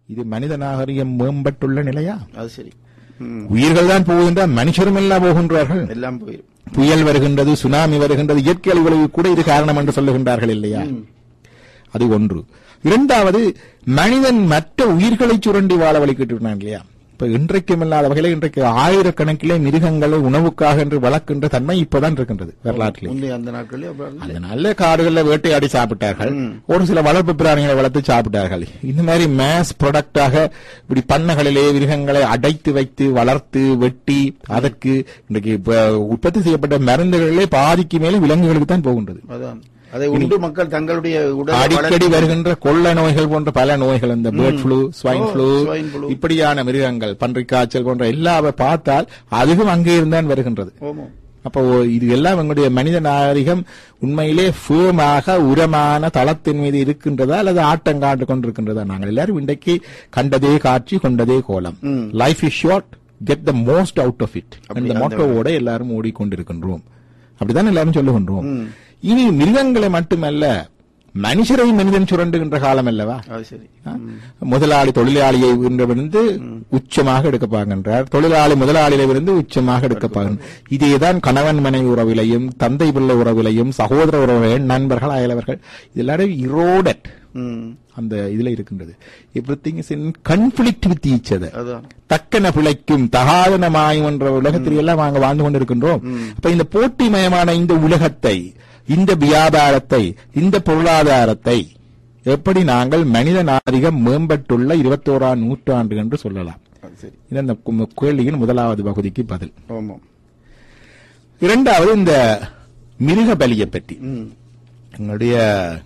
இது மனித நாகரிகம் மேம்பட்டுள்ள நிலையா அது சரி ம். உயிர்கள் தான் போகின்றால் மனுஷரும் எல்லாம் போகின்றார்கள் எல்லாம் போயிரும் புயல் வருகின்றது சுனாமி வருகின்றது இயற்கை அழிவுகளுக்கு கூட இது காரணம் என்று சொல்லுகின்றார்கள் இல்லையா அது ஒன்று இரண்டாவது மனிதன் மற்ற உயிர்களை சுரண்டி வாழ வழிகிட்டு இல்லையா இப்ப இன்றைக்கும் இல்லாத வகையில இன்றைக்கு ஆயிரக்கணக்கிலே மிருகங்களை உணவுக்காக என்று வளர்க்கின்ற தன்மை இப்பதான் இருக்கின்றது வரலாற்றிலே முந்தைய அந்த நாட்களே அப்புறம் அந்த நல்ல காடுகள்ல வேட்டையாடி சாப்பிட்டார்கள் ஒரு சில வளர்ப்பு பிராணிகளை வளர்த்து சாப்பிட்டார்கள் இந்த மாதிரி மேஸ் ப்ராடக்டாக இப்படி பண்ணைகளிலே மிருகங்களை அடைத்து வைத்து வளர்த்து வெட்டி அதற்கு இன்றைக்கு இப்ப உற்பத்தி செய்யப்பட்ட மருந்துகளிலே பாதிக்கு மேலே விலங்குகளுக்கு தான் போகின்றது அதான் அதை உண்டு மக்கள் தங்களுடைய உடல் அடிக்கடி வருகின்ற கொள்ள நோய்கள் போன்ற பல நோய்கள் இந்த பேர்ட் ஃப்ளூ ஸ்வைன் ஓ, ஃப்ளூ swine flu. இப்படியான மிருகங்கள் பன்றிக் காய்ச்சல் போன்ற எல்லாவை பார்த்தால் அதுவும் அங்கே இருந்தான் வருகின்றது ஓமோ அப்போ இது எல்லாம் எங்களுடைய மனித நாகரிகம் உண்மையிலே ஃபேமாக உரமான தளத்தின் மீது இருக்கின்றதா அல்லது ஆட்டம் காட்டு கொண்டிருக்கின்றதா நாங்கள் எல்லாரும் இன்றைக்கு கண்டதே காட்சி கொண்டதே கோலம் ம். Life is short get the most out of it அப்படி அந்த அந்த மோட்டோவோட எல்லாரும் ஓடிக்கொண்டிருக்கின்றோம் அப்படிதான் எல்லாரும் சொல்லுகின்றோம் இனி மிருகங்களை மட்டுமல்ல மனுஷரை மனிதன் சுரண்டுகின்ற காலம் அல்லவா அது சரி ஆ? முதலாளி தொழிலாளியை இருந்து உச்சமாக எடுக்க பார்க்கின்றார் தொழிலாளி முதலாளியிலிருந்து உச்சமாக எடுக்க பார்க்கின்றார் இதேதான் கணவன் மனைவி உறவிலையும் தந்தை பிள்ளை உறவிலையும் சகோதர உறவிலையும் நண்பர்கள் அயலவர்கள் இது எல்லாரும் இரோடட் ம். அந்த இதுல இருக்கின்றது everything is in conflict with each other அதான் தக்கன பிழைக்கும் தகாதன மாயும் என்ற உலகத்தில் எல்லாம் நாங்க வாழ்ந்து கொண்டிருக்கின்றோம் அப்ப இந்த போட்டிமயமான இந்த உலகத்தை இந்த வியாபாரத்தை இந்த பொருளாதாரத்தை எப்படி நாங்கள் மனித நாகரிகம் மேம்பட்டுள்ள இருபத்தோராம் நூற்றாண்டு என்று சொல்லலாம் அது சரி இது அந்த கு- கேள்வியின் முதலாவது பகுதிக்கு பதில் ஓமோ இரண்டாவது இந்த மிருக பலியை பற்றி ம். எங்களுடைய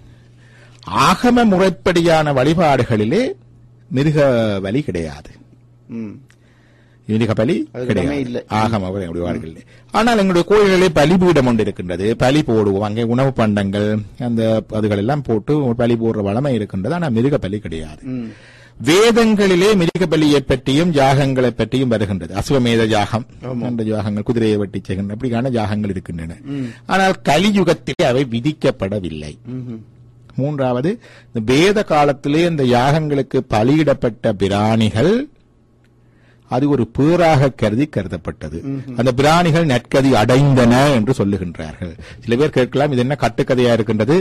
ஆகம முறைப்படியான வழிபாடுகளிலே மிருக பலி கிடையாது ம். மிருக பலி அதுக்கு இடமே கிடையாது இல்லை. ஆகம வழிபாடுகளிலே ஆனால் எங்களுடைய கோயில்களிலே பலிபீடம் ஒன்று இருக்கின்றது பலி போடுவோம் அங்கே உணவு பண்டங்கள் அந்த அதுகள் எல்லாம் போட்டு பலி போடுற வளமை இருக்கின்றது ஆனால் மிருக பலி கிடையாது ம். வேதங்களிலே மிருக பலியை பற்றியும் யாகங்களை பற்றியும் வருகின்றது அஸ்வமேத யாகம் என்ற யாகங்கள் குதிரையை வெட்டி செய்கின்ற அப்படியான யாகங்கள் இருக்கின்றன ஆனால் கலியுகத்திலே அவை விதிக்கப்படவில்லை ம்ஹும். மூன்றாவது இந்த வேத காலத்திலே இந்த யாகங்களுக்கு பலியிடப்பட்ட பிராணிகள் அது ஒரு பேராக கருதி கருதப்பட்டது அந்த பிராணிகள் நற்கதி அடைந்தன என்று சொல்லுகின்றார்கள் சில பேர் கேட்கலாம் இது என்ன கட்டுக்கதையா இருக்கின்றது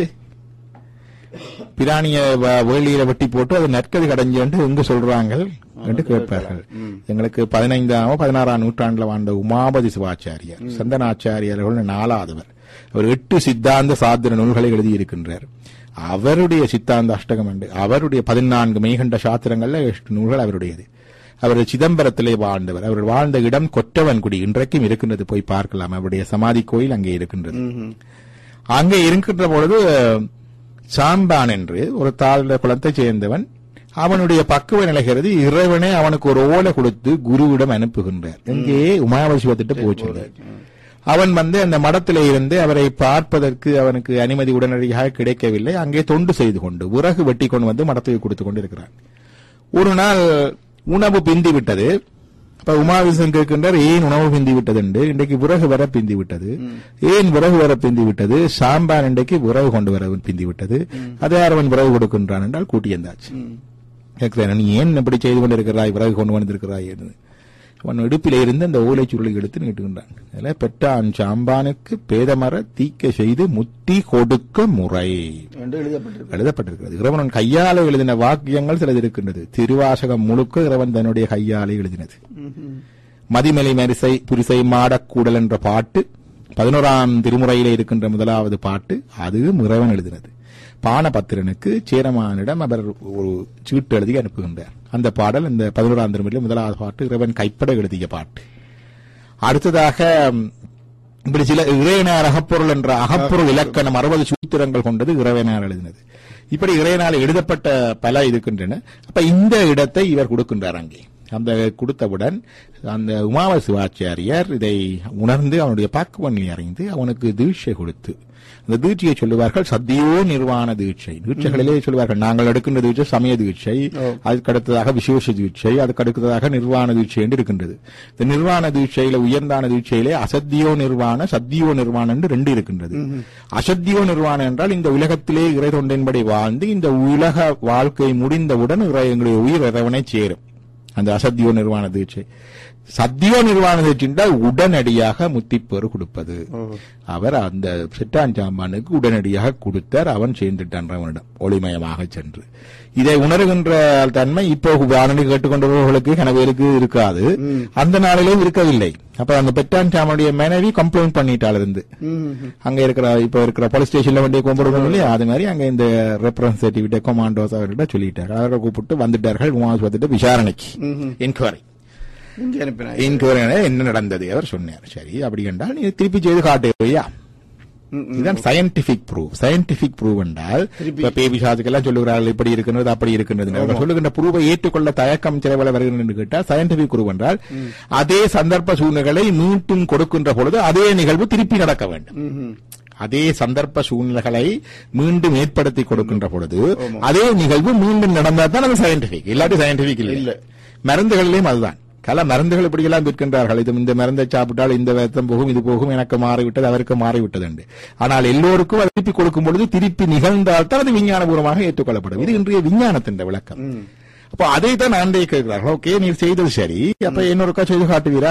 பிராணிய வ- வேலியில வெட்டி போட்டு அது நற்கதி அடைஞ்சு என்று எங்கு சொல்றாங்க என்று கேட்பார்கள் எங்களுக்கு பதினைந்தாம் பதினாறாம் நூற்றாண்டுல வாழ்ந்த உமாபதி சிவாச்சாரியார் சந்தனாச்சாரியார்கள் நாலாவதுவர் அவர் எட்டு சித்தாந்த சாத்திர நூல்களை எழுதியிருக்கின்றார் அவருடைய சித்தாந்த அஷ்டகம் உண்டு அவருடைய பதினான்கு மெய்கண்ட சாத்திரங்கள்ல எட்டு நூல்கள் அவருடையது அவர் சிதம்பரத்திலே வாழ்ந்தவர் அவர் வாழ்ந்த இடம் கொற்றவன்குடி இன்றைக்கும் இருக்கின்றது போய் பார்க்கலாம் அவருடைய சமாதி கோயில் அங்கே இருக்கின்றது ம்ஹும். அங்கே இருக்கின்ற பொழுது சாம்பான் என்று ஒரு தாழ்ந்த குலத்தைச் சேர்ந்தவன் அவனுடைய பக்குவ நிலைகிறது இறைவனே அவனுக்கு ஒரு ஓலை கொடுத்து குருவிடம் அனுப்புகின்றார் இங்கே உமாவசிவத்திட்டு போச்சு அவன் வந்து அந்த மடத்திலே இருந்து அவரை பார்ப்பதற்கு அவனுக்கு அனுமதி உடனடியாக கிடைக்கவில்லை அங்கே தொண்டு செய்து கொண்டு விறகு வெட்டி கொண்டு வந்து மடத்துக்கு கொடுத்து கொண்டு இருக்கிறான் ஒரு நாள் உணவு பிந்தி விட்டது அப்ப உமாவிசன் கேட்கின்றார் ஏன் உணவு பிந்தி விட்டது என்று இன்றைக்கு விறகு வர பிந்தி விட்டது ஏன் விறகு வர பிந்தி விட்டது சாம்பார் இன்றைக்கு விறகு கொண்டு வர பிந்தி விட்டது அதை அவன் விறகு கொடுக்கின்றான் என்றால் கூட்டியந்தாச்சு கேட்கிறேன் நீ ஏன் இப்படி செய்து கொண்டிருக்கிறாய் விறகு கொண்டு வந்திருக்கிறாய் என்று அவன் இடுப்பிலே இருந்து அந்த ஓலை சுருளை எடுத்து நீட்டுகின்றான் அதில் பெற்றான் சாம்பானுக்கு பேதமர தீக்க செய்து முத்தி கொடுக்க முறை என்று எழுதப்பட்டிருக்கு எழுதப்பட்டிருக்கிறது இறைவன் கையால எழுதின வாக்கியங்கள் சிலது இருக்கின்றது திருவாசகம் முழுக்க இறைவன் தன்னுடைய கையாலே எழுதினது ம்ஹும். மதிமலை மரிசை புரிசை மாடக்கூடல் என்ற பாட்டு பதினோராம் திருமுறையிலே இருக்கின்ற முதலாவது பாட்டு அதுவும் இறைவன் எழுதினது பானபத்திரனுக்கு சேரமானிடம் அவர் ஒரு சீட்டு எழுதி அனுப்புகின்றார் அந்த பாடல் இந்த பதினோராம் திருமுறையில் முதலாவது பாட்டு இறைவன் கைப்பட எழுதிய பாட்டு அடுத்ததாக ம், இப்படி சில இறையனார் அகப்பொருள் என்ற அகப்பொருள் இலக்கணம் அறுபது சூத்திரங்கள் கொண்டது இறைவனார் எழுதினது இப்படி இறையனால் எழுதப்பட்ட பல இருக்கின்றன அப்ப இந்த இடத்தை இவர் கொடுக்கின்றார் அங்கே அந்த கொடுத்தவுடன் அந்த உமாவ சிவாச்சாரியார் இதை உணர்ந்து அவனுடைய பாக்குவனை அறிந்து அவனுக்கு தீட்சை கொடுத்து அந்த தீட்சையை சொல்லுவார்கள் சத்தியோ நிர்வாண தீட்சை தீட்சைகளிலே சொல்லுவார்கள் நாங்கள் எடுக்கின்ற தீட்சை சமய தீட்சை அதுக்கு அடுத்ததாக விசேஷ தீட்சை அதுக்கு அடுத்ததாக நிர்வாண தீட்சை என்று இருக்கின்றது இந்த நிர்வாண தீட்சையில உயர்ந்தான தீட்சையிலே அசத்தியோ நிர்வாண சத்தியோ நிர்வாணம் என்று ரெண்டு இருக்கின்றது அசத்தியோ நிர்வாணம் என்றால் இந்த உலகத்திலே இறை தொண்டின்படி வாழ்ந்து இந்த உலக வாழ்க்கை முடிந்தவுடன் இறை- எங்களுடைய உயிர் இறைவனை சேரும் அந்த அசத்தியோ நிர்வாண தீட்சை சத்தியோ நிர்வாண தீட்சை என்றால் உடனடியாக முத்திப்பேறு கொடுப்பது அவர் அந்த சிட்டான் சாம்பானுக்கு உடனடியாக கொடுத்தார் அவன் சேர்ந்துட்டான் அவனிடம் ஒளிமயமாக சென்று இதை உணர்கின்ற தன்மை இப்போ வானொலி கேட்டுக்கொண்டவர்களுக்கு கனவேலுக்கு இருக்காது அந்த நாளிலும் இருக்கவில்லை அப்ப அந்த பெட்டான் சாமனுடைய மனைவி கம்ப்ளைண்ட் பண்ணிட்டாள் இருந்து அங்க இருக்கிற இப்ப இருக்கிற போலீஸ் ஸ்டேஷன்ல வண்டியை கொண்டு இல்லையா அது மாதிரி அங்க இந்த ரெப்ரசன்டேட்டிவ் கொமாண்டோஸ் அவர்கிட்ட சொல்லிட்டார் அவரை கூப்பிட்டு வந்துட்டார்கள் உமாஸ்பத்திட்ட விசாரணைக்கு என்கொயரி இங்க அனுப்பினாய் என்கொயரி என்ன நடந்தது அவர் சொன்னார் சரி அப்படி என்றால் நீ திருப்பி செய்து காட்டுவையா இதுதான் சயின்டிபிக் ப்ரூவ் சயின்டிபிக் ப்ரூவ் என்றால் இப்ப பேபி சாதுக்கெல்லாம் சொல்லுகிறார்கள் இப்படி இருக்கின்றது அப்படி இருக்கின்றது அவர் சொல்லுகின்ற ப்ரூவை ஏற்றுக்கொள்ள தயக்கம் சிலவள வருகிறது என்று கேட்டால் சயின்டிபிக் ப்ரூவ் என்றால் அதே சந்தர்ப்ப சூழ்நிலைகளை மீண்டும் கொடுக்கின்ற பொழுது அதே நிகழ்வு திருப்பி நடக்க வேண்டும் அதே சந்தர்ப்ப சூழ்நிலைகளை மீண்டும் ஏற்படுத்தி கொடுக்கின்ற பொழுது அதே நிகழ்வு மீண்டும் நடந்தால் தான் அது சயின்டிபிக் இல்லாட்டி சயின்டிபிக் இல்ல. இல்லை மருந்துகளிலேயும் அதுதான் பல மருந்துகள் இப்படியெல்லாம் விற்கின்றார்கள் இது இந்த மருந்தை சாப்பிட்டால் இந்த வேத்தம் போகும் இது போகும் எனக்கு மாறிவிட்டது அவருக்கு மாறிவிட்டது என்று ஆனால் எல்லோருக்கும் அது திருப்பி கொடுக்கும் பொழுது திருப்பி நிகழ்ந்தால் தான் அது விஞ்ஞானபூர்வமாக ஏற்றுக்கொள்ளப்படும் இது இன்றைய விஞ்ஞானத்தின் விளக்கம் அப்போ அதை தான் ஆண்டை கேட்கிறார்கள் ஓகே நீர் செய்தது சரி அப்ப இன்னொருக்கா செய்து காட்டுவீரா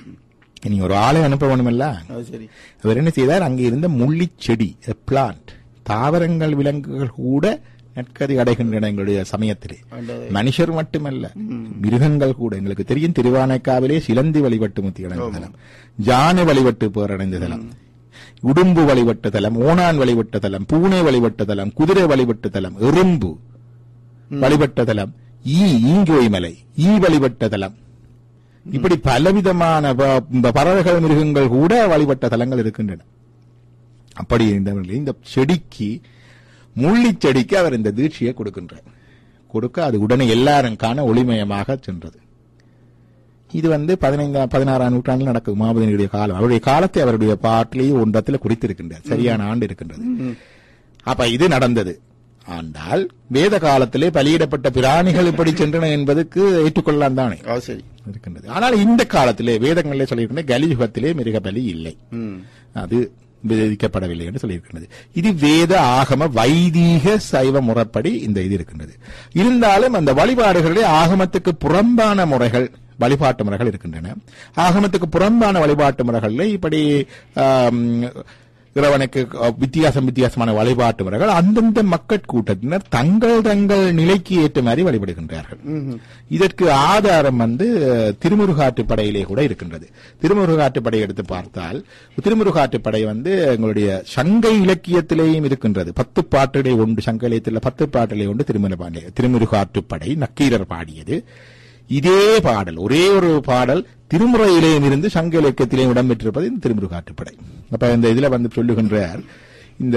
நீ ஒரு ஆளை அனுப்ப வேணுமல்ல அது சரி அவர் என்ன செய்தார் அங்கே இருந்த முள்ளிச் செடி பிளான்ட் தாவரங்கள் விலங்குகள் கூட நற்கதி அடைகின்றன எங்களுடைய சமயத்திலே ஆண்டவரே. மனுஷர் மட்டுமல்ல மிருகங்கள் கூட எங்களுக்கு தெரியும் திருவானைக்காவிலே சிலந்தி வழிபட்டு முத்தி அடைந்த தலம் ஜானு வழிபட்டு பேரடைந்த தலம் உடும்பு வழிபட்ட தலம் ஓணான் வழிபட்ட தலம் பூனை வழிபட்ட தலம் குதிரை வழிபட்ட தலம் எறும்பு வழிபட்ட தலம் ஈ ஈங்கோய் மலை ஈ வழிபட்ட தலம் இப்படி பலவிதமான ப- இந்த பறவைகள் மிருகங்கள் கூட வழிபட்ட தலங்கள் இருக்கின்றன அப்படி இருந்தவர்கள் இந்த செடிக்கு முள்ளிச் செடிக்கு அவர் இந்த தீட்சையை கொடுக்கின்றார் கொடுக்க அது உடனே எல்லாரும் காண ஒளிமயமாக சென்றது இது வந்து பதினைந்தாம் பதினாறாம் நூற்றாண்டில் நடக்கும் மாபதினுடைய காலம் அவருடைய காலத்தை அவருடைய பாட்டிலேயே ஒன்றத்துல குறித்திருக்கின்றார் சரியான ஆண்டு இருக்கின்றது அப்ப இது நடந்தது ஆனால் வேத காலத்திலே பலியிடப்பட்ட பிராணிகள் இப்படி சென்றன என்பதற்கு ஏற்றுக்கொள்ளலாம் தானே அது சரி இருக்கின்றது ஆனால் இந்த காலத்திலே வேதங்களிலே சொல்லியிருக்கின்ற கலியுகத்திலே மிருக பலி இல்லை ம். அது விதிக்கப்படவில்லை என்று சொல்லியிருக்கின்றது இது வேத ஆகம வைதீக சைவ முறைப்படி இந்த இது இருக்கின்றது இருந்தாலும் அந்த வழிபாடுகளிலே ஆகமத்துக்கு புறம்பான முறைகள் வழிபாட்டு முறைகள் இருக்கின்றன ஆகமத்துக்கு புறம்பான வழிபாட்டு முறைகளில் இப்படி ஆம், இறைவனுக்கு அஹ், வித்தியாசம் வித்தியாசமான வழிபாட்டு முறைகள் அந்தந்த மக்கள் கூட்டத்தினர் தங்கள் தங்கள் நிலைக்கு ஏற்ற மாதிரி வழிபடுகின்றார்கள் இதற்கு ஆதாரம் வந்து அஹ், திருமுருகாற்றுப்படையிலே கூட இருக்கின்றது திருமுருகாற்றுப்படை எடுத்து பார்த்தால் திருமுருகாற்றுப்படை வந்து எங்களுடைய சங்க இலக்கியத்திலேயும் இருக்கின்றது பத்து பாட்டிலே ஒன்று சங்க இலக்கியத்தில் பத்து பாட்டிலே ஒன்று திருமுருகாண்டு திருமுருகாற்றுப்படை நக்கீரர் பாடியது இதே பாடல் ஒரே ஒரு பாடல் திருமுறையிலேயும் இருந்து சங்க இலக்கியத்திலேயும் இடம்பெற்றிருப்பது இந்த திருமுருகாற்றுப்படை அப்ப இந்த இதுல வந்து சொல்லுகின்றார் இந்த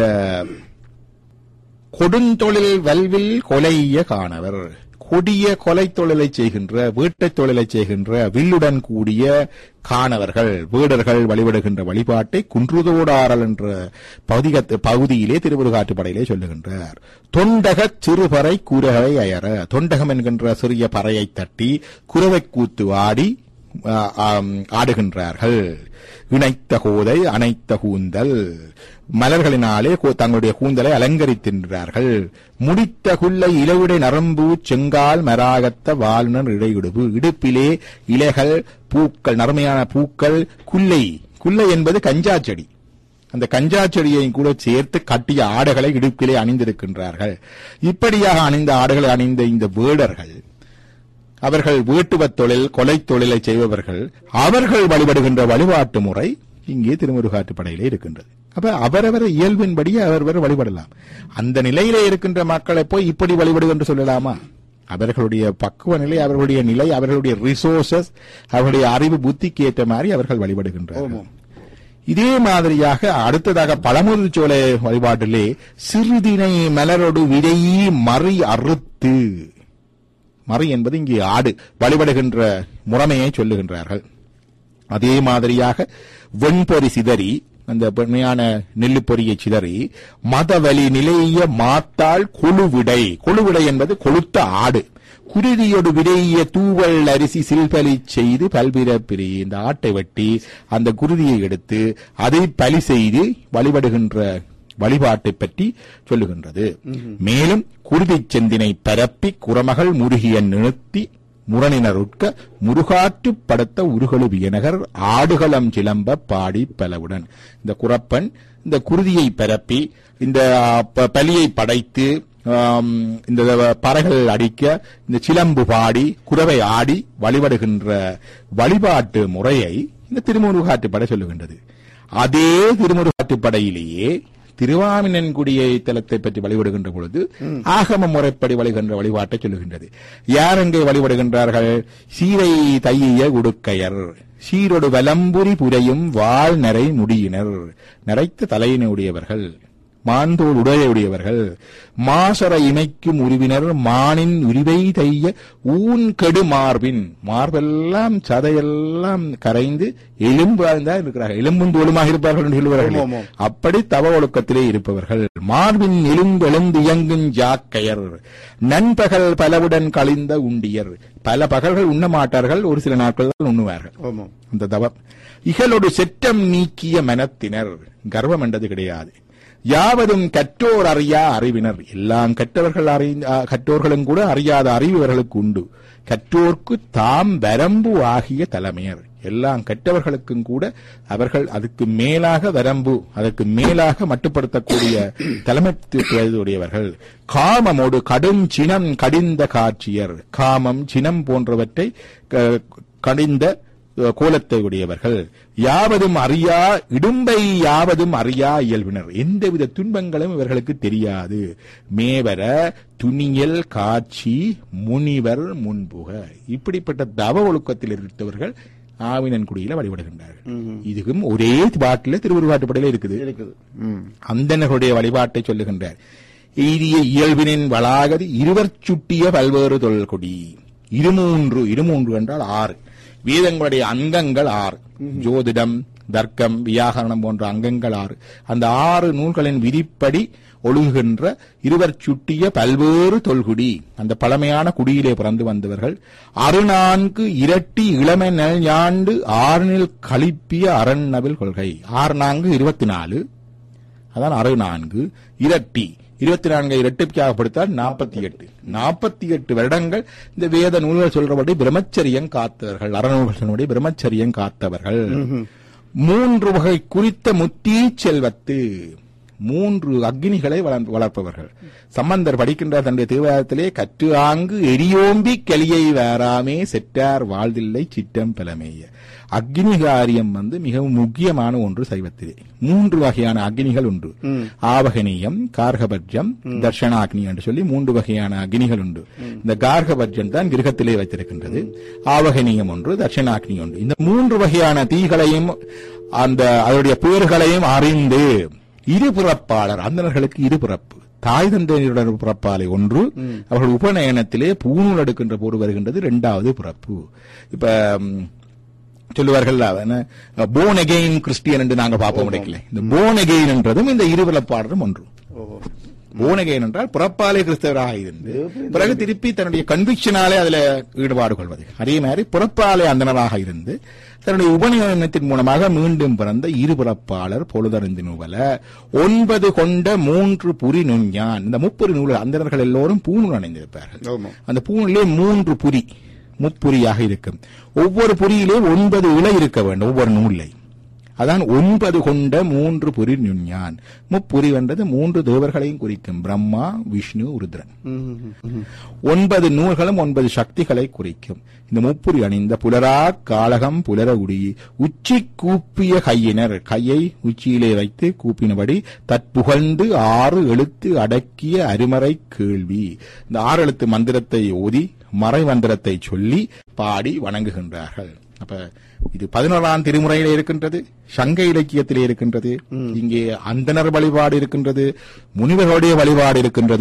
கொடுந்தொழில் வல்வில் கொலைய காணவர் கொடிய கொலை தொழிலை செய்கின்ற வீட்டைத் தொழிலை செய்கின்ற வில்லுடன் கூடிய காணவர்கள் வீடர்கள் வழிபடுகின்ற வழிபாட்டை குன்றுதோடாரல் என்ற பகுதிகத் பகுதியிலே திருமுருகாற்றுப்படையிலே சொல்லுகின்றார் தொண்டக சிறுபறை குரவை அயர தொண்டகம் என்கின்ற சிறிய பறையை தட்டி குரவை கூத்து ஆடி ஆ, ஆம், ஆடுகின்றார்கள் இணைத்த கோதை அனைத்த கூந்தல் மலர்களினாலே கோ- தங்களுடைய கூந்தலை அலங்கரித்தின்றார்கள் முடித்த குல்லை இலவிடை நரம்பு செங்கால் மராகத்த வாழ்நர் இடையிடுவு இடுப்பிலே இலைகள் பூக்கள் நறுமையான பூக்கள் குல்லை குல்லை என்பது கஞ்சா செடி அந்த கஞ்சா செடியையும் கூட சேர்த்து கட்டிய ஆடைகளை இடுப்பிலே அணிந்திருக்கின்றார்கள் இப்படியாக அணிந்த ஆடைகளை அணிந்த இந்த வேடர்கள் அவர்கள் வீட்டுவத் தொழில் கொலை தொழிலை செய்பவர்கள் அவர்கள் வழிபடுகின்ற வழிபாட்டு முறை இங்கே திருமுருகாற்றுப்படையிலே இருக்கின்றது அப்ப அவரவர் இயல்பின்படி அவரவர் வழிபடலாம் அந்த நிலையிலே இருக்கின்ற மக்களை போய் இப்படி வழிபடு என்று சொல்லலாமா அவர்களுடைய பக்குவ நிலை அவர்களுடைய நிலை அவர்களுடைய ரிசோர்சஸ் அவர்களுடைய அறிவு புத்திக்கு ஏற்ற மாதிரி அவர்கள் வழிபடுகின்றார்கள் இதே மாதிரியாக அடுத்ததாக பழமுதிர் சோலை வழிபாட்டிலே சிறுதினை மலரொடு விதையி மறி அறுத்து மறி என்பது இங்கே ஆடு வழிபடுகின்ற முறைமையை சொல்லுகின்றார்கள் அதே மாதிரியாக வெண்பொறி சிதறி அந்த பெண்மையான நெல்லு பொறியை சிதறி மதவழி நிலைய மாத்தாள் கொழுவிடை கொழுவிடை என்பது கொளுத்த ஆடு குருதியோடு விரைய தூவல் அரிசி சில்பலி செய்து பல்பிற பிரி இந்த ஆட்டை வெட்டி அந்த குருதியை எடுத்து அதை பலி செய்து வழிபடுகின்ற வழிபாட்டை பற்றி சொல்லுகின்றது மேலும் குருதிச் செந்தினை பரப்பி குரமகள் முருகிய நிறுத்தி முரணினர் உட்க முருகாற்று படுத்த உருகழு வியனகர் ஆடுகளம் சிலம்ப பாடி பலவுடன் இந்த குரப்பன் இந்த குருதியை பரப்பி இந்த ப- பலியை படைத்து ஆம், இந்த பறைகள் அடிக்க இந்த சிலம்பு பாடி குரவை ஆடி வழிபடுகின்ற வழிபாட்டு முறையை இந்த திருமுருகாற்றுப்படை சொல்லுகின்றது அதே திருமுருகாற்றுப்படையிலேயே திருவாமினன்குடியை தலத்தை பற்றி வழிபடுகின்ற பொழுது ஆகம முறைப்படி வழிகின்ற வழிபாட்டை சொல்லுகின்றது யார் அங்கே வழிபடுகின்றார்கள் சீரை தைய உடுக்கையர் சீரொடு வலம்புரி புரையும் வாழ் நிறை முடியினர் நிறைத்த தலையினுடையவர்கள் மாந்தோல் உடையுடையவர்கள் மாசர இமைக்கும் உருவினர் மானின் உரிவை தைய ஊன் கெடு மார்பின் மார்பெல்லாம் சதையெல்லாம் கரைந்து எலும்பு தான் இருக்கிறார்கள் எலும்பும் தோலுமாக இருப்பார்கள் என்று சொல்லுவார்கள் ஆமாம், ஆமாம். அப்படி தவ ஒழுக்கத்திலே இருப்பவர்கள் மார்பின் எலும்பு எழுந்து இயங்கும் ஜாக்கையர் நண்பகல் பலவுடன் கழிந்த உண்டியர் பல பகல்கள் உண்ண மாட்டார்கள் ஒரு சில நாட்கள் தான் உண்ணுவார்கள் ஆமாம் அந்த தவம் இகலொடு செற்றம் நீக்கிய மனத்தினர் கர்வம் என்றது கிடையாது யாவதும் கற்றோர் அறியா அறிவினர் எல்லாம் கற்றவர்கள் அறிந்த ஆ, கற்றோர்களும் கூட அறியாத அறிவு இவர்களுக்கு உண்டு கற்றோர்க்கு தாம் வரம்பு ஆகிய தலைமையர் எல்லாம் கற்றவர்களுக்கும் கூட அவர்கள் அதுக்கு மேலாக வரம்பு அதற்கு மேலாக மட்டுப்படுத்தக்கூடிய தலைமைத்துவத்தையுடையவர்கள் காமமோடு கடும் சினம் கடிந்த காட்சியர் காமம் சினம் போன்றவற்றை க- கடிந்த அஹ், கோலத்தை உடையவர்கள் யாவதும் அறியா இடும்பை யாவதும் அறியா இயல்பினர் எந்தவித துன்பங்களும் இவர்களுக்கு தெரியாது மேவர துணியல் காட்சி முனிவர் முன்புக இப்படிப்பட்ட தவ ஒழுக்கத்தில் இருந்தவர்கள் ஆவினன்குடியில வழிபடுகின்றார்கள் இதுவும் ஒரே பாட்டில திருவுருவாட்டுப்படையில இருக்குது இருக்குது ம் அந்தனர்களுடைய வழிபாட்டை சொல்லுகின்றார் எய்திய இயல்பினின் வளாகதி இருவர் சுட்டிய பல்வேறு தொல்கொடி இருமூன்று இருமூன்று என்றால் ஆறு வேதங்களுடைய அங்கங்கள் ஆறு ஜோதிடம் தர்க்கம் வியாகரணம் போன்ற அங்கங்கள் ஆறு அந்த ஆறு நூல்களின் விதிப்படி ஒழுகுகின்ற இருவர் சுட்டிய பல்வேறு தொல்குடி அந்த பழமையான குடியிலே பிறந்து வந்தவர்கள் அறுநான்கு இரட்டி இளமை நல் ஞாண்டு ஆறுநில் கழிப்பிய அரண்நவில் கொள்கை ஆறு நான்கு இருபத்தி நாலு அதான் அறுபது நான்கு இரட்டி இருபத்தி நான்கை இரட்டிக்காகப்படுத்தால் நாற்பத்தி எட்டு நாற்பத்தி எட்டு வருடங்கள் இந்த வேத நூல்கள் சொல்றபடி பிரம்மச்சரியம் காத்தவர்கள் அறநூல்கள் சொன்னபடி பிரம்மச்சரியம் காத்தவர்கள் மூன்று வகை குறித்த முத்தி செல்வத்து மூன்று அக்னிகளை வளர்- வளர்ப்பவர்கள் சம்பந்தர் படிக்கின்ற தன்னுடைய திருவாரத்திலே கற்று ஆங்கு எரியோம்பி கலியை வேறாமே செற்றார் வாழ்தில்லை சிற்றம் பலமேய அக்னி காரியம் வந்து மிகவும் முக்கியமான ஒன்று சைவத்திலே மூன்று வகையான அக்னிகள் உண்டு ஆவகனீயம் கார்கபட்சம் தர்ஷனாக்னி என்று சொல்லி மூன்று வகையான அக்னிகள் உண்டு இந்த கார்கபட்சம் தான் கிரகத்திலே வைத்திருக்கின்றது ஆவகனீயம் ஒன்று தர்ஷனாக்னி ஒன்று இந்த மூன்று வகையான தீகளையும் அந்த அதனுடைய பேர்களையும் அறிந்து இருபிறப்பாளர் அந்தணர்களுக்கு இருபிறப்பு தாய் தந்தையருடன் பிறப்பாலை ஒன்று அவர்கள் உபநயனத்திலே பூணூல் எடுக்கின்ற போது வருகின்றது இரண்டாவது பிறப்பு இப்ப ம், சொல்லுவார்கள் போன் அகெயின் கிறிஸ்டியன் என்று நாங்க பார்ப்போம் கிடைக்கல இந்த போன் அகெயின் என்றதும் இந்த இருபிறப்பாளரும் ஒன்று ஓஹோ போனகேன் என்றால் புறப்பாலே கிறிஸ்தவராக இருந்து பிறகு திருப்பி தன்னுடைய கன்விக்ஷனாலே அதுல ஈடுபாடு கொள்வது அதே மாதிரி புறப்பாலே அந்தனராக இருந்து தன்னுடைய உபநயனத்தின் மூலமாக மீண்டும் பிறந்த இருபிறப்பாளர் பொழுதறிந்து நூவல ஒன்பது கொண்ட மூன்று புரி நுஞ்ஞான் இந்த முப்புரி நூல் அந்தனர்கள் எல்லோரும் பூணூல் அணிந்திருப்பார்கள் ஆமா அந்த பூணிலே மூன்று புரி முப்புரியாக இருக்கும் ஒவ்வொரு புரியிலே ஒன்பது இலை இருக்க வேண்டும் ஒவ்வொரு நூலை அதான் ஒன்பது கொண்ட மூன்று புரி நுண்ஞான் முப்புரி என்றது மூன்று தேவர்களையும் குறிக்கும் பிரம்மா விஷ்ணு ருத்ரன் ம், ம், ம். ஒன்பது நூல்களும் ஒன்பது சக்திகளை குறிக்கும் இந்த முப்புரி அணிந்த புலரா காளகம் புலர உடி உச்சி கூப்பிய கையினர் கையை உச்சியிலே வைத்து கூப்பினபடி தற்புகழ்ந்து ஆறு எழுத்து அடக்கிய அருமறை கேள்வி இந்த ஆறு எழுத்து மந்திரத்தை ஓதி மறை மந்திரத்தை சொல்லி பாடி வணங்குகின்றார்கள் அப்ப இது பதினோராம் திருமுறையிலே இருக்கின்றது சங்க இலக்கியத்திலே இருக்கின்றது இங்கே அந்தனர் வழிபாடு இருக்கின்றது முனிவர்களுடைய வழிபாடு இருக்கின்றது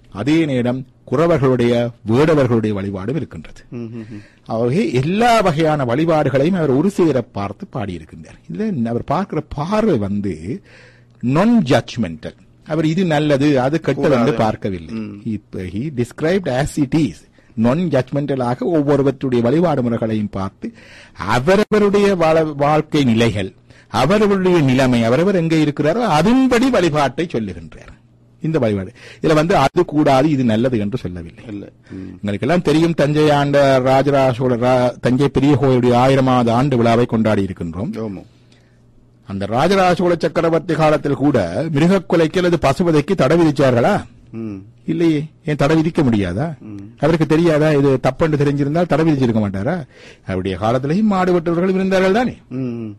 அதே நேரம் குறவர்களுடைய வேடவர்களுடைய வழிபாடும் இருக்கின்றது ம், ம், ம். ஆகவே எல்லா வகையான வழிபாடுகளையும் அவர் ஒரு சேர பார்த்து பாடியிருக்கின்றார் இதுல அவர் பார்க்கிற பார்வை வந்து நான் ஜட்ஜ்மெண்டல் அவர் இது நல்லது அது கெட்டது என்று பார்க்கவில்லை he described as it is non ஜட்மெண்டலாக ஒவ்வொருவற்றுடைய வழிபாடு முறைகளையும் பார்த்து அவரவருடைய வாழ- வாழ்க்கை நிலைகள் அவரவருடைய நிலைமை அவரவர் எங்கே இருக்கிறாரோ அதன்படி வழிபாட்டை சொல்லுகின்றார் இந்த வழிபாடு இதுல வந்து அது கூடாது இது நல்லது என்று சொல்லவில்லை இல்ல ம். உங்களுக்கு எல்லாம் தெரியும் தஞ்சை ஆண்ட ராஜராஜ சோழ ரா- தஞ்சை பெரிய கோயிலுடைய ஆயிரமாவது ஆண்டு விழாவை கொண்டாடி இருக்கின்றோம் ஆமா அந்த ராஜராஜ சோழ சக்கரவர்த்தி காலத்தில் கூட மிருகக் கொலைக்கு அல்லது பசுவதைக்கு தடை விதிச்சார்களா ம். இல்லையே ஏன் தடை விதிக்க முடியாதா அவருக்கு தெரியாதா இது தப்பென்று தெரிஞ்சிருந்தால் தடை விதிச்சிருக்க மாட்டாரா அவருடைய காலத்திலேயும் மாடு வெட்டவர்கள் இருந்தார்கள் தானே ம், ம்.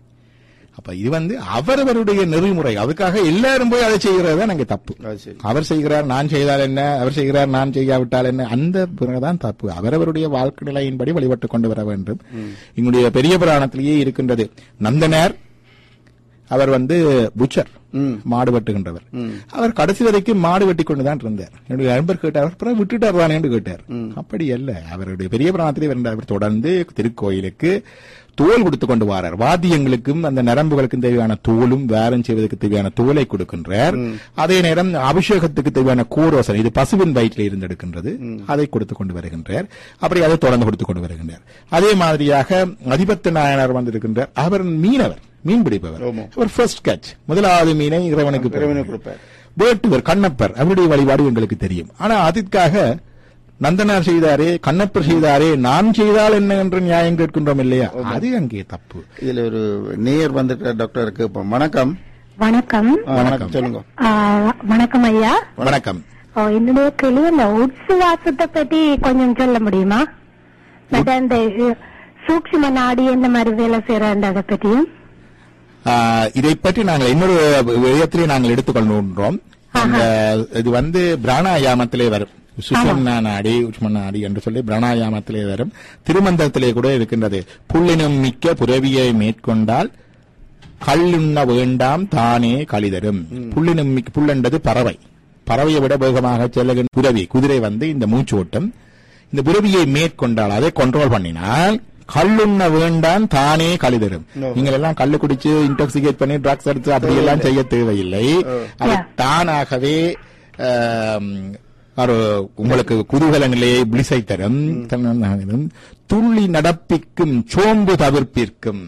அப்ப இது வந்து அவரவருடைய நெறிமுறை அதுக்காக எல்லாரும் போய் அதை செய்கிறது தான் அங்கே தப்பு அது சரி அவர் செய்கிறார் நான் செய்தால் என்ன அவர் செய்கிறார் நான் செய்யாவிட்டால் என்ன அந்த பிறகுதான் தப்பு அவரவருடைய வாழ்க்கை நிலையின்படி வழிபட்டு கொண்டு வர வேண்டும் எங்களுடைய பெரிய புராணத்திலேயே இருக்கின்றது நந்தனார் அவர் வந்து புச்சர் ம். மாடு வெட்டுகின்றவர் அவர் கடைசி வரைக்கும் மாடு வெட்டி கொண்டுதான் இருந்தார் என்னுடைய நண்பர் கேட்டார் அப்புறம் விட்டுட்டார் தானே என்று கேட்டார் அப்படி அல்ல அவருடைய பெரிய புராணத்திலே இருந்தார் அவர் தொடர்ந்து திருக்கோயிலுக்கு தோல் கொடுத்து கொண்டு வாரார் வாத்தியங்களுக்கும் அந்த நரம்புகளுக்கும் தேவையான தோலும் வேரம் செய்வதற்கு தேவையான தோலை கொடுக்கின்றார் அதே நேரம் அபிஷேகத்துக்கு தேவையான கூரோசனை இது பசுவின் வயிற்றில் இருந்து எடுக்கின்றது அதை கொடுத்து கொண்டு வருகின்றார் அப்படி அதை தொடர்ந்து கொடுத்து கொண்டு வருகின்றார் அதே மாதிரியாக அதிபத்த நாயனார் வந்திருக்கின்றார் அவர் மீனவர் மீன் பிடிப்பவர் ஆமா. அவர் ஃபர்ஸ்ட் கேட்ச் முதலாவது மீனை இறைவனுக்கு இறைவனுக்கு கொடுப்பார். கொடுப்பார் வேட்டுவர் கண்ணப்பர் அவருடைய வழிபாடு எங்களுக்கு தெரியும் ஆனா அதற்காக நந்தனார் செய்தாரே கண்ணப்பர் செய்தாரே நான் செய்தால் என்ன என்று நியாயம் கேட்கின்றோம் இல்லையா அது அங்கே தப்பு இதுல ஒரு நேயர் வந்துட்டு டாக்டர் கேட்போம் வணக்கம் வணக்கம் ஆ, வணக்கம் சொல்லுங்க ஆ, வணக்கம் ஐயா வணக்கம் ஓ, என்னுடைய கேள்வி இந்த உட்சுவாசத்தை பத்தி கொஞ்சம் சொல்ல முடியுமா மற்ற அந்த அ, சூக்ஷ்ம நாடி எந்த மாதிரி வேலை செய்யறதை பத்தியும் ஆஹ், இதை பற்றி நாங்கள் இன்னொரு விதத்திலே நாங்கள் எடுத்துக்கொள்கின்றோம் அந்த இது வந்து பிராணாயாமத்திலே வரும் சுஷம்னா நாடி உஷ்ம நாடி என்று சொல்லி பிராணாயாமத்திலே வரும் திருமந்திரத்திலே கூட இருக்கின்றது புள்ளினம் மிக்க புறவியை மேற்கொண்டால் கல்லுண்ண வேண்டாம் தானே கழிதரும் புள்ளினம் மிக்க புல்லென்றது பறவை பறவையை விட வேகமாக செல்லுகின்ற புறவி குதிரை வந்து இந்த மூச்சோட்டம் இந்த புறவியை மேற்கொண்டால் அதை கண்ட்ரோல் பண்ணினால் கல்லுண்ண வேண்டாம் தானே கழிதரும் No. நீங்கள் எல்லாம் கல்லு குடிச்சு இன்டாக்சிகேட் பண்ணி ட்ரக்ஸ் எடுத்து அப்படி எல்லாம் செய்ய தேவையில்லை அது Yeah. தானாகவே ஆம், ஒரு உங்களுக்கு குதூகல நிலையை பிளிசை தரும் தரும், துள்ளி நடப்பிக்கும் சோம்பு தவிர்ப்பிற்கும்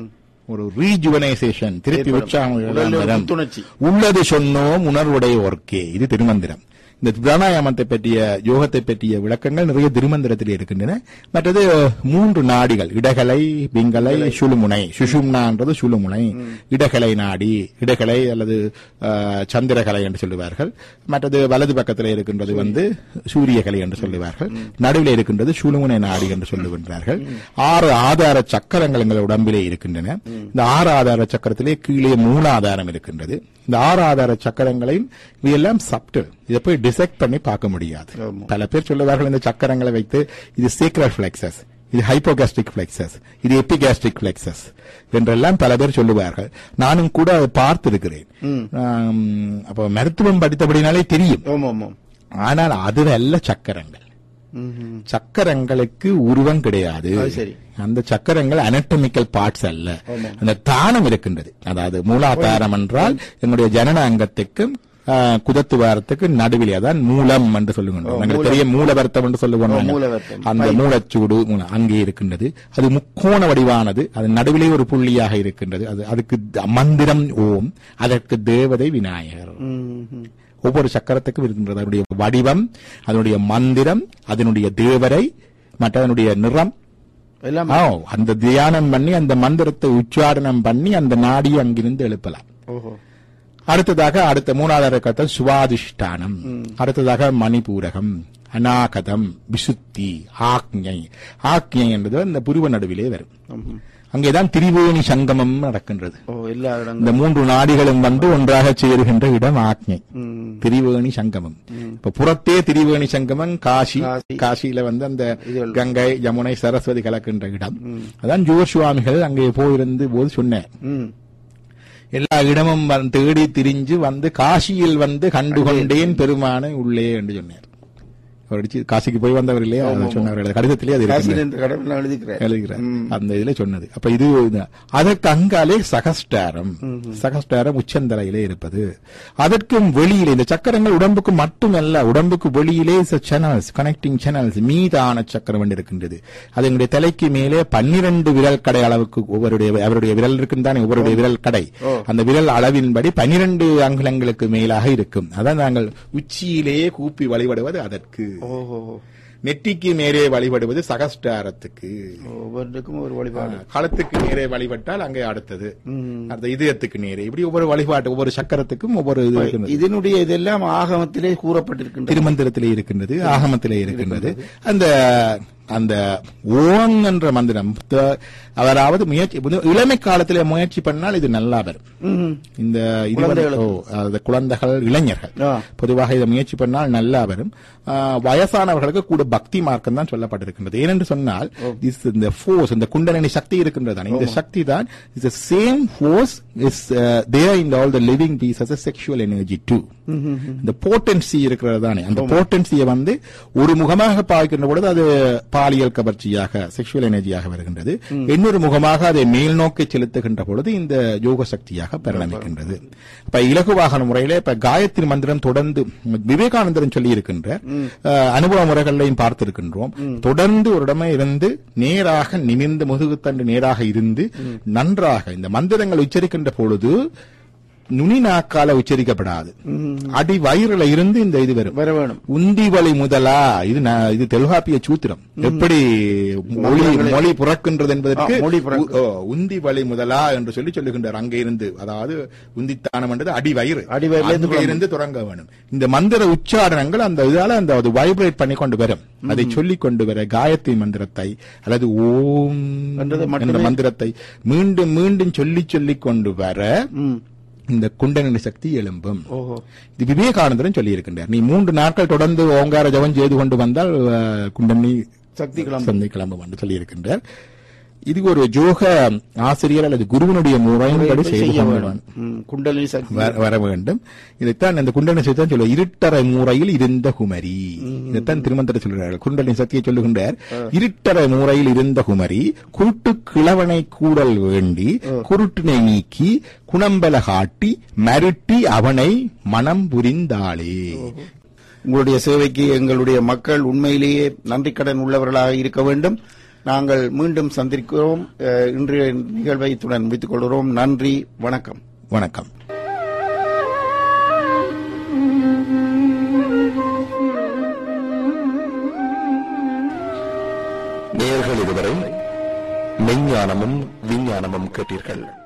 ஒரு ரீஜுவனைசேஷன் திருப்பி ஏற்படும். உற்சாகம் உடலில் ஒரு வரும். புத்துணர்ச்சி. உள்ளது சொன்னோம் உணர்வுடையோர்க்கே இது திருமந்திரம் இந்த பிராணாயாமத்தை பற்றிய யோகத்தை பற்றிய விளக்கங்கள் நிறைய திருமந்திரத்தில் இருக்கின்றன மற்றது மூன்று நாடிகள் இடகலை பிங்கலை சுழுமுனை சுஷும்னான்றது சுழுமுனை இடகலை நாடி இடகலை அல்லது அஹ், சந்திரகலை என்று சொல்லுவார்கள் மற்றது வலது பக்கத்தில் இருக்கின்றது வந்து சூரியகலை என்று சொல்லுவார்கள் நடுவில் இருக்கின்றது சுழுமுனை நாடி என்று சொல்லுகின்றார்கள் ஆறு ஆதார சக்கரங்கள் எங்கள் உடம்பிலே இருக்கின்றன இந்த ஆறு ஆதார சக்கரத்திலே கீழே மூலாதாரம் இருக்கின்றது இந்த ஆறு ஆதார சக்கரங்களையும் இவையெல்லாம் சப்டில் இதை போய் டிசெக்ட் பண்ணி பார்க்க முடியாது ஆமா. பல பேர் சொல்லுவார்கள் இந்த சக்கரங்களை வைத்து இது சீக்ரெட் பிளெக்சஸ் இது ஹைப்போகாஸ்ட்ரிக் பிளெக்சஸ் இது எபிகாஸ்ட்ரிக் பிளெக்சஸ் என்றெல்லாம் பல பேர் சொல்லுவார்கள் நானும் கூட அதை பார்த்திருக்கிறேன் ஆம், அப்போ மருத்துவம் படித்தபடினாலே தெரியும் ஆமா ஆமா ஆனால் அது அல்ல சக்கரங்கள் ம், ம். சக்கரங்களுக்கு உருவம் கிடையாது அது சரி. அந்த சக்கரங்கள் அனட்டமிக்கல் பார்ட்ஸ் அல்ல ஆமா. அந்த தானம் இருக்கின்றது அதாவது மூலாதாரம் என்றால் என்னுடைய ஜனன அங்கத்துக்கும் ஆ, குதத்துவாரத்துக்கு நடுவிலே அதான் மூலம் என்று சொல்லுகின்றோம் ஓ, எங்களுக்கு மூலம். பெரிய மூலவர்த்தம் என்று ஓ, சொல்லுவோம் மூலவர்த்தம். அந்த மூலச்சூடு மூல- அங்கே இருக்கின்றது அது முக்கோண வடிவானது அது நடுவிலே ஒரு புள்ளியாக இருக்கின்றது அது அதுக்கு த- மந்திரம் ஓம் அதற்கு தேவதை விநாயகர் ம், ம். ஒவ்வொரு சக்கரத்துக்கும் இருக்கின்றது அதனுடைய வடிவம் அதனுடைய மந்திரம் அதனுடைய தேவரை மற்ற அதனுடைய நிறம் எல்லாம் ஆ, அந்த தியானம் பண்ணி அந்த மந்திரத்தை உச்சாரணம் பண்ணி அந்த நாடியை அங்கிருந்து எழுப்பலாம் ஓஹோ அடுத்ததாக அடுத்த மூணாவது கட்டம் சுவாதிஷ்டானம் அடுத்ததாக மணிபூரகம் அநாகதம் விசுத்தி ஆக்ஞை ஆக்ஞை என்பது அந்த புருவ நடுவிலே வரும் ம். அங்கேதான் திரிவேணி சங்கமம் நடக்கின்றது ஓ எல்லா இடங்களும் இந்த மூன்று நாடிகளும் வந்து ஒன்றாக சேருகின்ற இடம் ஆக்ஞை ம். திரிவேணி சங்கமம் இப்ப புறத்தே திரிவேணி சங்கமம் காசி காசி. காசியில வந்து அந்த இதுகள். கங்கை யமுனை சரஸ்வதி கலக்கின்ற இடம் அதான் ஜோர் சுவாமிகள் அங்கே போயிருந்து போது சொன்னார் ம். எல்லா இடமும் வந்து தேடி திரிஞ்சு வந்து காசியில் வந்து கண்டு கொண்டேன் பெருமானை உள்ளே என்று சொன்னார் அவர் அடிச்சு காசிக்கு போய் வந்தவர் இல்லையா அதை சொன்னவர் எழுத- கடிதத்திலே அது காசியில் இருக்கிறது. இந்த கடவுள் நான் எழுதிக்கிறேன் எழுதுகிறார் அந்த இதுல சொன்னது அப்ப இது இது. அதற்கு அங்காலே சகஸ்டாரம் சகஸ்டாரம் உச்சந்தலையிலே இருப்பது அதற்கும் வெளியிலே இந்த சக்கரங்கள் உடம்புக்கு மட்டுமல்ல உடம்புக்கு வெளியிலே சேனல்ஸ் கனெக்டிங் சேனல்ஸ் மீதான சக்கரம் ஒன்று இருக்கின்றது அது எங்களுடைய தலைக்கு மேலே பன்னிரண்டு விரல் கடை அளவுக்கு ஒவ்வொருடைய அவருடைய விரல் இருக்குந்தானே ஒவ்வொருடைய விரல் கடை அந்த விரல் அளவின்படி பன்னிரண்டு அங்குலங்களுக்கு மேலாக இருக்கும் அதான் நாங்கள் உச்சியிலேயே கூப்பி வழிபடுவது அதற்கு ஓஹோ நெற்றிக்கு மேலே வழிபடுவது சகஸ்டாரத்துக்கு ஒவ்வொன்றுக்கும் ஒரு வழிபாடு களத்துக்கு நேரே வழிபட்டால் அங்கே அடுத்தது அந்த இதயத்துக்கு நேரே இப்படி ஒவ்வொரு வழிபாட்டு ஒவ்வொரு சக்கரத்துக்கும் ஒவ்வொரு இது இருக்கின்றது. இதனுடைய இதெல்லாம் ஆகமத்திலே கூறப்பட்டிருக்கின்றது திருமந்திரத்திலே இருக்கின்றது ஆகமத்திலே இருக்கின்றது அந்த அந்த ஓம் என்ற மந்திரம் த- அதாவது முயற்சி இளமை காலத்திலே முயற்சி பண்ணால் இது நல்லா வரும் ம்ஹும். இந்த இது வந்து- ஓ, அது குழந்தைகள் இளைஞர்கள் ஆ. பொதுவாக இதை முயற்சி பண்ணால் நல்லா வரும் ஆ, வயசானவர்களுக்கு கூட பக்தி மார்க்கம் தான் சொல்லப்பட்டிருக்கின்றது ஏனென்று சொன்னால் this இந்த ஃபோர்ஸ் இந்த குண்டலினி சக்தி இருக்கின்றது இந்த சக்தி தான் is the same force is there in all the living beings as sexual energy too இந்த போட்டன்சி இருக்கிறது தானே அந்த போட்டன்சியை வந்து ஒரு முகமாக பார்க்கின்ற பொழுது அது பாலியல் கவர்ச்சியாக செக்ஷுவல் எனர்ஜியாக வருகின்றது இன்னொரு முகமாக அதை மேல் நோக்கி செலுத்துகின்ற பொழுது இந்த யோக சக்தியாக பரிணமிக்கின்றது இப்ப இலகுவாகன முறையில இப்ப காயத்ரி மந்திரம் தொடர்ந்து விவேகானந்தரன் சொல்லி இருக்கின்ற அஹ், அனுபவ முறைகளையும் பார்த்திருக்கின்றோம் தொடர்ந்து ஒரு இடமே இருந்து நேராக நிமிர்ந்து முதுகுத்தண்டு நேராக இருந்து நன்றாக இந்த மந்திரங்கள் உச்சரிக்கின்ற பொழுது நுனி நாக்கால உச்சரிக்கப்படாது அடி வயிறுல இருந்து இந்த இது வரும் வர வேணும் உந்தி வழி முதலா இது நான் இது தொல்காப்பிய சூத்திரம் எப்படி மொழி மொழி புறக்கின்றது என்பதற்கு ஆ, மொழி புறக்கு. உ- ஓ, உந்தி வழி முதலா என்று சொல்லி சொல்லுகின்றார் அங்கே இருந்து அதாவது உந்தித்தானம் என்றது அடி வயிறு அடிவயிறுல இருந்து அங்கே இருந்து தொடங்க வேணும் இந்த மந்திர உச்சாரணங்கள் அந்த இதால அந்த அது வைப்ரேட் பண்ணி கொண்டு வரும் அதை சொல்லிக் கொண்டு வர காயத்ரி மந்திரத்தை அல்லது ஓம் என்றதை என்ற மட்டுமே- மந்திரத்தை மீண்டும் மீண்டும் சொல்லி சொல்லிக் கொண்டு வர ம். இந்த குண்டலினி சக்தி எழும்பும் ஓஹோ இது விவேகானந்தரன் சொல்லி இருக்கின்றார் நீ மூன்று நாட்கள் தொடர்ந்து ஓங்கார ஜபம் செய்து கொண்டு வந்தால் அஹ், குண்டலினி சக்தி கிளம்பும். சந்தை கிளம்பும் என்று சொல்லி இருக்கின்றார் இது ஒரு யோக ஆசிரியர் அல்லது குருவினுடைய முறையின்படி செய்து செய்ய கொண்டு வேணும் ம், குண்டலினி சக்தி வர- வர வேண்டும் இதைத்தான் இந்த குண்டலினி சக்தி தான் சொல்லுவார் இருட்டறை மூரையில் இருந்த குமரி இதைத்தான் திருமந்திர சொல்கிறார்கள் குண்டலினி சக்தியை சொல்லுகின்றார் இருட்டறை மூரையில் இருந்த குமரி குருட்டு கிழவனை கூடல் வேண்டி குருட்டினை நீக்கி குணம்பல காட்டி மருட்டி அவனை மனம் புரிந்தாளே உங்களுடைய சேவைக்கு எங்களுடைய மக்கள் உண்மையிலேயே நன்றி கடன் உள்ளவர்களாக இருக்க வேண்டும் நாங்கள் மீண்டும் சந்திக்கிறோம் அஹ், இன்றைய நிகழ்வை இத்துடன் முடித்துக் கொள்கிறோம் நன்றி வணக்கம் வணக்கம் நேயர்கள் இதுவரை மெஞ்ஞானமும் விஞ்ஞானமும் கேட்டீர்கள்